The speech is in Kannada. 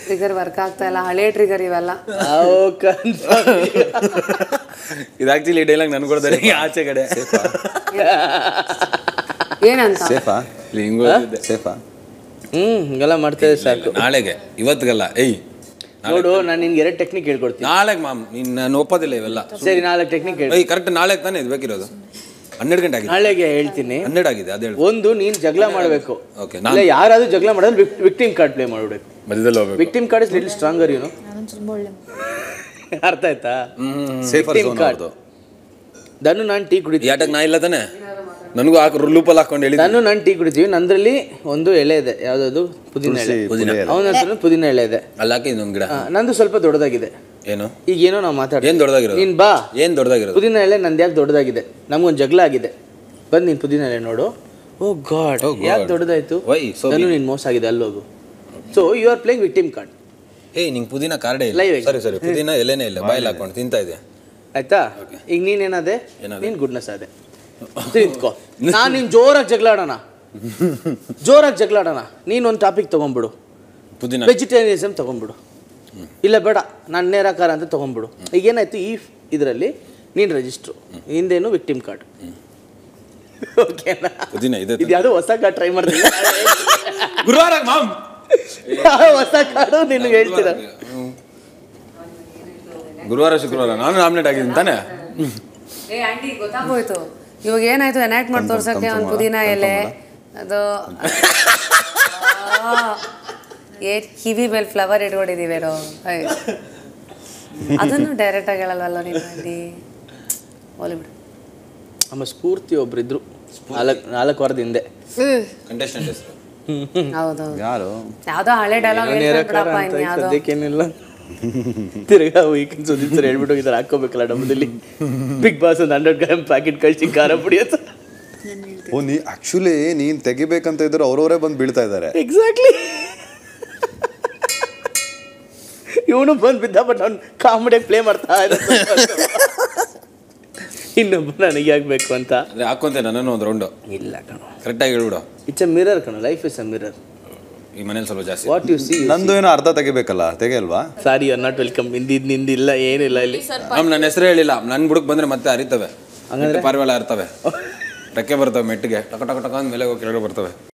ಟ್ರಿಗರ್ ವರ್ಕ್ ಆಗ್ತಾ ಇಲ್ಲ ಹಳೆ ಟ್ರಿಗರ್ ಇವೆಲ್ಲ ಇದು ಆಕ್ಚುಲಿ ಡೈಲಾಗ್ ನನ್ಗೆ ಕೊಡ್ತಾರೆ ಆಚೆ ಕಡೆ ಏನಂತ ಸೇಫಾ ಇಲ್ಲಿ ಹಿಂಗ್ ಓದಿದ್ದೆ. ಸೇಫಾ ಹ್ಮ್ ಹಿಂಗೆಲ್ಲ ಮಾಡ್ತಿದ್ರೆ ಸಾಕು ನಾಳೆಗೆ ಇವತ್ತಿಗಲ್ಲ ಏಯ್ ನೋಡು ನಾನು ನಿನ್ಗೆ ಎರಡು ಟೆಕ್ನಿಕ್ ಹೇಳ್ಕೊಡ್ತೀನಿ ನಾಳೆಗೆ ಮಾಮ್ ನೀನ್ ನಾನು ಒಪ್ಪೋದಿಲ್ಲ ಇವೆಲ್ಲ ಸರಿ ನಾಲ್ಕು ಟೆಕ್ನಿಕ್ ಹೇಳಿ ಏಯ್ ಕರೆಕ್ಟ್ ನಾಳೆಗೆ ತಾನೇ ಇದು ಬೇಕಿರೋದು ಹನ್ನೆರಡು ಗಂಟೆ ಆಗಿದೆ ನಾಳೆಗೆ ಹೇಳ್ತೀನಿ ಹನ್ನೆರಡು ಆಗಿದೆ ಅದೇ ಹೇಳು ಒಂದು ನೀನ್ ಜಗಳ ಮಾಡಬೇಕು ಓಕೆ ಇಲ್ಲ ಯಾರಾದ್ರೂ ಜಗಳ ಮಾಡಿದ್ರೆ ವಿಕ್ಟಿಮ್ ಕಾರ್ಡ್ ಪ್ಲೇ ಮಾಡ್ಬೇಕು ಮಧ್ಯದಲ್ಲಿ ಹೋಗ್ಬೇಕು victim card is little stronger ಯೂನು ಅರ್ಥ ಆಯ್ತಾ ಸೇಫರ್ Victim ಝೋನ್ card. ಅವ್ರದ್ದು ದನ್ನು ನಾನು ಟೀ ಕುಡಿತೀನಿ ಯಾಟಕ್ ನಾ ಇಲ್ಲ ತಾನೆ ನನಗೂ ಹಾಕಿ ಲೂಪಲ್ಲಿ ಹಾಕೊಂಡು ಹೇಳಿ ನಾನು ನಾನು ಟೀ ಕುಡಿತೀವಿ ನಂದ್ರಲ್ಲಿ ಒಂದು ಎಲೆ ಇದೆ ಯಾವ್ದದು ಪುದೀನ ಎಲೆ ಪುದೀನ ಎಲೆ. ಅವನ ಹತ್ರ ಪುದೀನ ಎಲೆ ಇದೆ ಅಲ್ಲಿ ಹಾಕಿ ಇನ್ನೊಂದು ಗಿಡ ಆ, ನಂದು ಸ್ವಲ್ಪ ದೊಡ್ಡದಾಗಿದೆ ಏನು ಈಗ ಏನೋ ನಾವು ಮಾತಾಡ್ತೀವಿ ಏನ್ ದೊಡ್ಡದಾಗಿರೋದು ನೀನ್ ಬಾ ಏನ್ ದೊಡ್ಡದಾಗಿರೋದು ಪುದೀನ ಎಲೆ ನಂದು ಯಾಕೆ ದೊಡ್ಡದಾಗಿದೆ ನಮ್ಗೊಂದು ಜಗಳ ಆಗಿದೆ ಬಂದು ನೀನು ಪುದೀನ ಎಲೆ ನೋಡು ಓ ಗಾಡ್ Oh God. ಯಾಕೆ ದೊಡ್ಡದಾಯ್ತು Why so ನಾನು ನೀನು ಮೋಸ ಆಗಿದೆ ಅಲ್ಲೋಗು so you are playing victim card ಏಯ್ ನಿಂಗೆ ಪುದೀನ ಕಾರ್ಡೇ ಇಲ್ಲ Live ಸರಿ ಸರಿ ಪುದೀನ ಎಲೆನೇ ಇಲ್ಲ ಬಾಯಲ್ಲಿ ಹಾಕೊಂಡು ತಿಂತಾ ಇದೆ ಆಯ್ತಾ ಈಗ ನೀನೇನದೆ ಏನಾದೆ? ನೀನು ಗುಡ್ನೆಸ್ ಅದೇ ನಿಂತ್ಕೋ ನಾನು ನೀನು ಜೋರಾಗಿ ಜಗಳ ಆಡೋಣ ಜೋರಾಗಿ ಜಗಳ ಆಡೋಣ ನೀನು ಒಂದು ಟಾಪಿಕ್ ತೊಗೊಂಬಿಡು ಪುದೀನ ವೆಜಿಟೇರಿಯನಿಸಮ್ ತೊಗೊಂಬಿಡು ಇಲ್ಲ ಬೇಡ ನಾನು ನೇರಾಕಾರ ಅಂತ ತೊಗೊಂಬಿಡು ಈಗ ಏನಾಯ್ತು ಈ ಇದರಲ್ಲಿ ನೀನು ರಿಜಿಸ್ಟ್ರು ಹಿಂದೇನು ವಿಕ್ಟಿಮ್ ಕಾರ್ಡ್ ಓಕೆನಾ ಪುದೀನ ಇದೆ ಇದು ಯಾವುದೋ ಹೊಸ ಕಾರ್ಡ್ ಟ್ರೈ ಮಾಡ್ತೀನಿ ಗುರುವಾರ ಮಾಮ್ ಹೊಸ ಕಾರ್ಡು ನಿನ್ಗೆ ಹೇಳ್ತೀರ ಗುರುವಾರ ಶುಕ್ರವಾರ ನಾನು ನಾಮಿನೇಟ್ ಆಗಿದ್ದೀನಿ ತಾನೆ ಏ ಆಂಟಿ ಗೊತ್ತಾಗೋಯ್ತು ಇವಾಗ ಏನಾಯ್ತು ಎನಾಕ್ಟ್ ಮಾಡಿ ತೋರ್ಸಕ್ಕೆ ಒಂದು ಪುದೀನ ಎಲೆ ಅದು ಆ, ಏ ಕಿವಿ ಮೇಲೆ ಫ್ಲವರ್ ಇಟ್ಕೊಂಡಿದೀವೇನೋ ಅಯ್ಯ್. ಅದನ್ನು ಡೈರೆಕ್ಟ್ ಆಗಿ ಹೇಳಲ್ವಲ್ಲ ನೀನು ಆಂಟಿ ಹೋಲಿ ಬಿಡು ನಮ್ಮ ಸ್ಫೂರ್ತಿ ಒಬ್ರಿದ್ರು ನಾಲ್ಕು ನಾಲ್ಕು ವಾರದ ಹಿಂದೆ ಕಂಟೆಸ್ಟೆಂಟ್ ಹೆಸರು ಹೌದೌದು ಯಾರು ಯಾವ್ದೋ ಹಳೆ ಡೈಲಾಗ್ ನೇರಾಕಾರ ಹೇಳ್ಬಿಡಪ್ಪ ಅಂತ ಇನ್ ಈಗ ಯಾವ್ದೋ ಸದ್ಯಕ್ಕೇನಿಲ್ಲ ತಿರ್ಗಾ ವೀಕೆಂಡ್ ಸುದ್ದಿ ಸರ್ ಹೇಳ್ಬಿಟ್ಟು ಹೋಗಿದ್ದಾರೆ ಹಾಕೋಬೇಕಲ್ಲ ಡಬ್ಬದಲ್ಲಿ ಬಿಗ್ ಬಾಸ್ ಒಂದು ಹಂಡ್ರೆಡ್ ಗ್ರಾಮ್ ಪ್ಯಾಕೆಟ್ ಕಳಿಸಿ ಖಾರ ಪುಡಿ ಅಂತ ಓ ನೀ ಆಕ್ಚುಲಿ ನೀನ್ ತೆಗಿಬೇಕಂತ ಇದ್ರೆ ಅವ್ರವರೇ ಬಂದು ಬೀಳ್ತಾ ಇದ್ದಾರೆ ಎಕ್ಸಾಕ್ಟ್ಲಿ ಇವನು ಬಂದು ಬಿದ್ದ ಬಟ್ ಅವ್ನು ಕಾಮಿಡಿಯಾಗಿ ಪ್ಲೇ ಮಾಡ್ತಾ ಇದ್ದ ಇನ್ನೊಬ್ಬ ನನಗೆ ಆಗ್ಬೇಕು ಅಂತ ಅಂದ್ರೆ ಹಾಕೊಂತೆ ನನ್ನನ್ನು ಒಂದು ರೌಂಡು ಇಲ್ಲ ಕಣ ಕರೆಕ್ಟಾಗಿ ಹೇಳ್ಬಿಡು ಇಟ್ಸ್ ಅ ಮಿರರ್ ಕಣ ಲೈಫ್ ಇಸ್ ಅ ಮಿರರ್ ಈ ಮನೇಲಿ ಸ್ವಲ್ಪ ಜಾಸ್ತಿ ವಾಟ್ ಯು ಸಿ ನಂದು ಏನೋ ಅರ್ಧ ತೆಗಿಬೇಕಲ್ಲ ತೆಗಿಯಲ್ವಾ sorry you are not welcome ನಿಂದಿದ್ ನಿಂದಿಲ್ಲ ಏನಿಲ್ಲ ಇಲ್ಲಿ ಮ್ಯಾಮ್ ನನ್ನ ಹೆಸರು ಹೇಳಿಲ್ಲ ನನ್ನ ಬುಡಕ್ ಬಂದ್ರೆ ಮತ್ತೆ ಹರಿತವೆ ಪಾರಿವಾಳ ಇರ್ತವೆ ರೆಕ್ಕೆ ಬರ್ತವೆ ಮೆಟ್ಟಿಗೆ ಟಕ ಟಕ ಟಕ ಅಂದ ಮೇಲೆ ಹೋಗಿ ಕೆಳಗಡೆ ಬರ್ತವೆ